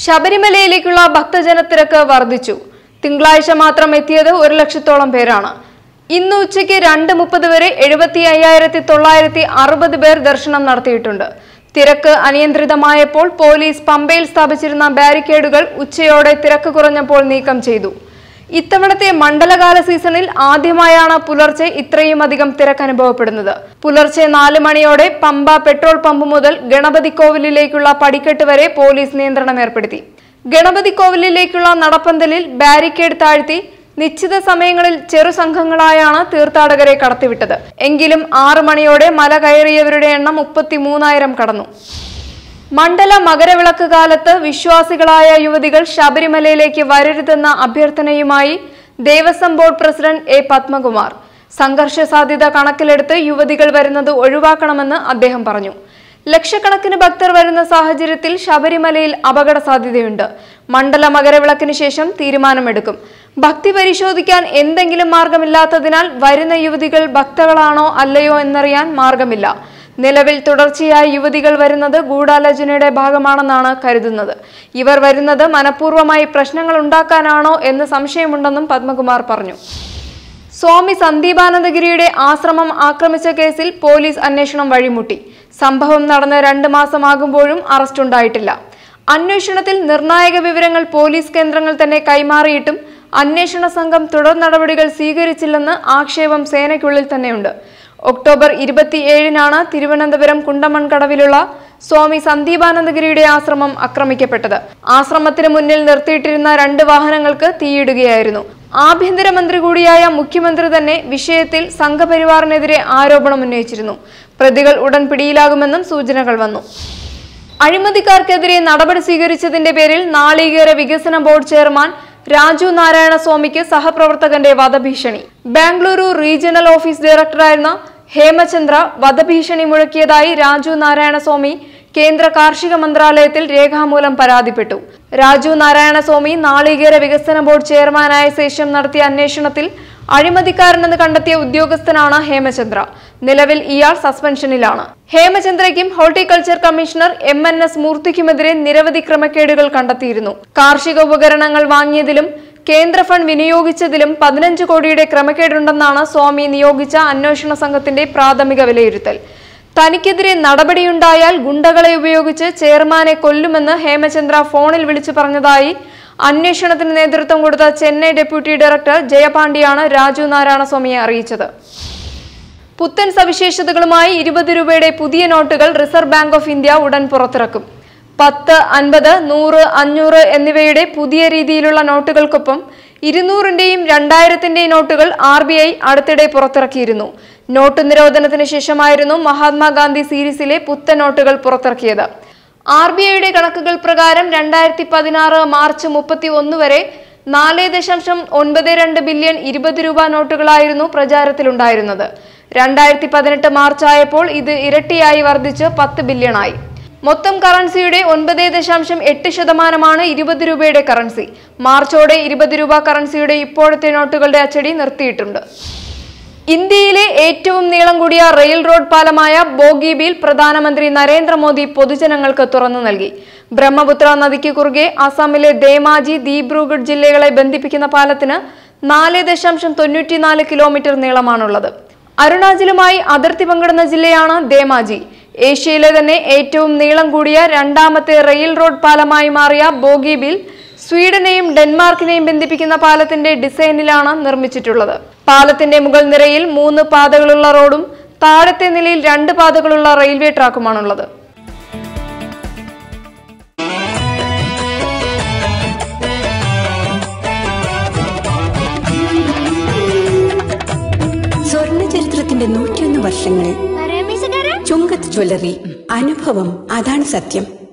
ശബരിമലയിലേക്കുള്ള ഭക്തജന തിരക്ക് വർദ്ധിച്ചു തിങ്കളാഴ്ച മാത്രം എത്തിയത് ഒരു ലക്ഷത്തോളം പേരാണ് ഇന്ന് ഉച്ചയ്ക്ക് രണ്ട് മുപ്പത് വരെ എഴുപത്തി അയ്യായിരത്തി തൊള്ളായിരത്തി അറുപത് പേർ ദർശനം നടത്തിയിട്ടുണ്ട് തിരക്ക് അനിയന്ത്രിതമായപ്പോൾ പോലീസ് പമ്പയിൽ സ്ഥാപിച്ചിരുന്ന ബാരിക്കേഡുകൾ ഉച്ചയോടെ തിരക്ക് കുറഞ്ഞപ്പോൾ നീക്കം ചെയ്തു ഇത്തവണത്തെ മണ്ഡലകാല സീസണിൽ ആദ്യമായാണ് പുലർച്ചെ ഇത്രയും അധികം തിരക്ക് അനുഭവപ്പെടുന്നത് പുലർച്ചെ നാല് മണിയോടെ പമ്പ പെട്രോൾ പമ്പ് മുതൽ ഗണപതി കോവിലിലേക്കുള്ള പടിക്കെട്ട് വരെ പോലീസ് നിയന്ത്രണം ഏർപ്പെടുത്തി ഗണപതി കോവിലിലേക്കുള്ള നടപ്പന്തലിൽ ബാരിക്കേഡ് താഴ്ത്തി നിശ്ചിത സമയങ്ങളിൽ ചെറു സംഘങ്ങളായാണ് തീർത്ഥാടകരെ കടത്തിവിട്ടത് എങ്കിലും ആറു മണിയോടെ മല കയറിയവരുടെ എണ്ണം മുപ്പത്തി മൂന്നായിരം കടന്നു മണ്ഡല മകരവിളക്ക് കാലത്ത് വിശ്വാസികളായ യുവതികൾ ശബരിമലയിലേക്ക് വരരുതെന്ന അഭ്യർത്ഥനയുമായി Devaswom board president A Padmakumar സംഘർഷ സാധ്യത കണക്കിലെടുത്ത് യുവതികൾ വരുന്നത് ഒഴിവാക്കണമെന്ന് അദ്ദേഹം പറഞ്ഞു ലക്ഷക്കണക്കിന് ഭക്തർ വരുന്ന സാഹചര്യത്തിൽ ശബരിമലയിൽ അപകട സാധ്യതയുണ്ട് മണ്ഡല മകരവിളക്കിന് ശേഷം തീരുമാനമെടുക്കും ഭക്തി പരിശോധിക്കാൻ എന്തെങ്കിലും മാർഗമില്ലാത്തതിനാൽ വരുന്ന യുവതികൾ ഭക്തകളാണോ അല്ലയോ എന്നറിയാൻ മാർഗമില്ല നിലവിൽ തുടർച്ചയായി യുവതികൾ വരുന്നത് ഗൂഢാലോചനയുടെ ഭാഗമാണെന്നാണ് കരുതുന്നത് ഇവർ വരുന്നത് മനഃപൂർവ്വമായി പ്രശ്നങ്ങൾ ഉണ്ടാക്കാനാണോ എന്ന് സംശയമുണ്ടെന്നും പത്മകുമാർ പറഞ്ഞു സ്വാമി സന്ദീപാനന്ദഗിരിയുടെ ആശ്രമം ആക്രമിച്ച കേസിൽ പോലീസ് അന്വേഷണം വഴിമുട്ടി സംഭവം നടന്ന് രണ്ട് മാസമാകുമ്പോഴും അറസ്റ്റ് ഉണ്ടായിട്ടില്ല അന്വേഷണത്തിൽ നിർണായക വിവരങ്ങൾ പോലീസ് കേന്ദ്രങ്ങൾ തന്നെ കൈമാറിയിട്ടും അന്വേഷണ സംഘം തുടർ നടപടികൾ സ്വീകരിച്ചില്ലെന്ന് ആക്ഷേപം സേനയ്ക്കുള്ളിൽ തന്നെയുണ്ട് ഒക്ടോബർ ഇരുപത്തിയേഴിനാണ് തിരുവനന്തപുരം കുണ്ടമൺകടവിലുള്ള സ്വാമി സന്ദീപാനന്ദഗിരിയുടെ ആശ്രമം ആക്രമിക്കപ്പെട്ടത് ആശ്രമത്തിന് മുന്നിൽ നിർത്തിയിട്ടിരുന്ന രണ്ട് വാഹനങ്ങൾക്ക് തീയിടുകയായിരുന്നു ആഭ്യന്തരമന്ത്രി കൂടിയായ മുഖ്യമന്ത്രി തന്നെ വിഷയത്തിൽ സംഘപരിവാറിനെതിരെ ആരോപണം ഉന്നയിച്ചിരുന്നു പ്രതികൾ ഉടൻ പിടിയിലാകുമെന്നും സൂചനകൾ വന്നു അഴിമതിക്കാർക്കെതിരെ നടപടി സ്വീകരിച്ചതിന്റെ പേരിൽ നാളികേര വികസന ബോർഡ് ചെയർമാൻ രാജു നാരായണസ്വാമിക്ക് സഹപ്രവർത്തകന്റെ വധഭീഷണി ബാംഗ്ലൂരു റീജിയണൽ ഓഫീസ് ഡയറക്ടറായിരുന്ന ഹേമചന്ദ്ര വധഭീഷണി മുഴക്കിയതായി രാജു നാരായണസ്വാമി കേന്ദ്ര കാർഷിക മന്ത്രാലയത്തിൽ രേഖാമൂലം പരാതിപ്പെട്ടു രാജു നാരായണസ്വാമി നാളികേര വികസന ബോർഡ് ചെയർമാനായ ശേഷം നടത്തിയ അന്വേഷണത്തിൽ അഴിമതിക്കാരനെന്ന് കണ്ടെത്തിയ ഉദ്യോഗസ്ഥനാണ് ഹേമചന്ദ്ര നിലവിൽ ഇയാൾ സസ്പെൻഷനിലാണ് ഹേമചന്ദ്രയ്ക്കും horticulture commissioner M N S മൂർത്തിക്കുമെതിരെ നിരവധി ക്രമക്കേടുകൾ കണ്ടെത്തിയിരുന്നു കാർഷിക ഉപകരണങ്ങൾ വാങ്ങിയതിലും കേന്ദ്ര ഫണ്ട് വിനിയോഗിച്ചതിലും പതിനഞ്ച് കോടിയുടെ ക്രമക്കേടുണ്ടെന്നാണ് സ്വാമി നിയോഗിച്ച അന്വേഷണ സംഘത്തിന്റെ പ്രാഥമിക വിലയിരുത്തൽ തനിക്കെതിരെ നടപടിയുണ്ടായാൽ ഗുണ്ടകളെ ഉപയോഗിച്ച് ചെയർമാനെ കൊല്ലുമെന്ന് ഹേമചന്ദ്ര ഫോണിൽ വിളിച്ചു പറഞ്ഞതായി അന്വേഷണത്തിന് നേതൃത്വം കൊടുത്ത ചെന്നൈ ഡെപ്യൂട്ടി ഡയറക്ടർ ജയപാണ്ഡിയാണ് രാജു നാരായണസ്വാമിയെ അറിയിച്ചത് പുത്തൻ സവിശേഷതകളുമായി ഇരുപത് രൂപയുടെ പുതിയ നോട്ടുകൾ റിസർവ് ബാങ്ക് ഓഫ് ഇന്ത്യ ഉടൻ പുറത്തിറക്കും പത്ത് അൻപത് നൂറ് അഞ്ഞൂറ് എന്നിവയുടെ പുതിയ രീതിയിലുള്ള നോട്ടുകൾക്കൊപ്പം ഇരുന്നൂറിന്റെയും രണ്ടായിരത്തിന്റെയും നോട്ടുകൾ ആർ ബി ഐ അടുത്തിടെ പുറത്തിറക്കിയിരുന്നു നോട്ട് നിരോധനത്തിന് ശേഷമായിരുന്നു മഹാത്മാഗാന്ധി സീരീസിലെ പുത്തൻ നോട്ടുകൾ പുറത്തിറക്കിയത് ആർ ബി ഐയുടെ കണക്കുകൾ പ്രകാരം രണ്ടായിരത്തി പതിനാറ് മാർച്ച് മുപ്പത്തി ഒന്ന് വരെ നാല് ദശാംശം ഒൻപത് രണ്ട് ബില്യൺ ഇരുപത് രൂപ നോട്ടുകളായിരുന്നു പ്രചാരത്തിലുണ്ടായിരുന്നത് രണ്ടായിരത്തി പതിനെട്ട് മാർച്ച് ആയപ്പോൾ ഇത് ഇരട്ടിയായി വർദ്ധിച്ച് പത്ത് ബില്യണായി മൊത്തം കറൻസിയുടെ ഒൻപത് ദശാംശം എട്ട് ശതമാനമാണ് ഇരുപത് രൂപയുടെ കറൻസി മാർച്ചോടെ ഇരുപത് രൂപ കറൻസിയുടെ ഇപ്പോഴത്തെ നോട്ടുകളുടെ അച്ചടി നിർത്തിയിട്ടുണ്ട് ഇന്ത്യയിലെ ഏറ്റവും നീളം കൂടിയ റെയിൽ റോഡ് പാലമായ ബോഗിബീൽ പ്രധാനമന്ത്രി നരേന്ദ്രമോദി പൊതുജനങ്ങൾക്ക് തുറന്നു നൽകി ബ്രഹ്മപുത്ര നദിക്ക് കുറുകെ അസാമിലെ ദേമാജി ദീബ്രൂഗഡ് ജില്ലകളെ ബന്ധിപ്പിക്കുന്ന പാലത്തിന് നാല് ദശാംശം തൊണ്ണൂറ്റിനാല് കിലോമീറ്റർ നീളമാണുള്ളത് അരുണാചലുമായി അതിർത്തി പങ്കിടുന്ന ജില്ലയാണ് ദേമാജി ഏഷ്യയിലെ തന്നെ ഏറ്റവും നീളം കൂടിയ രണ്ടാമത്തെ റെയിൽ റോഡ് പാലമായി മാറിയ ബോഗിബീൽ സ്വീഡനെയും ഡെൻമാർക്കിനെയും ബന്ധിപ്പിക്കുന്ന പാലത്തിന്റെ ഡിസൈനിലാണ് നിർമ്മിച്ചിട്ടുള്ളത് പാലത്തിന്റെ മുകൾ നിരയിൽ മൂന്ന് പാതകളുള്ള റോഡും താഴത്തെ നിലയിൽ രണ്ട് പാതകളുള്ള റെയിൽവേ ട്രാക്കുമാണുള്ളത് സ്വർണ്ണ ചരിത്രത്തിന്റെ നൂറ്റിയൊന്ന് വർഷങ്ങൾ ചുങ്കത്ത് ജ്വല്ലറി അനുഭവം അതാണ് സത്യം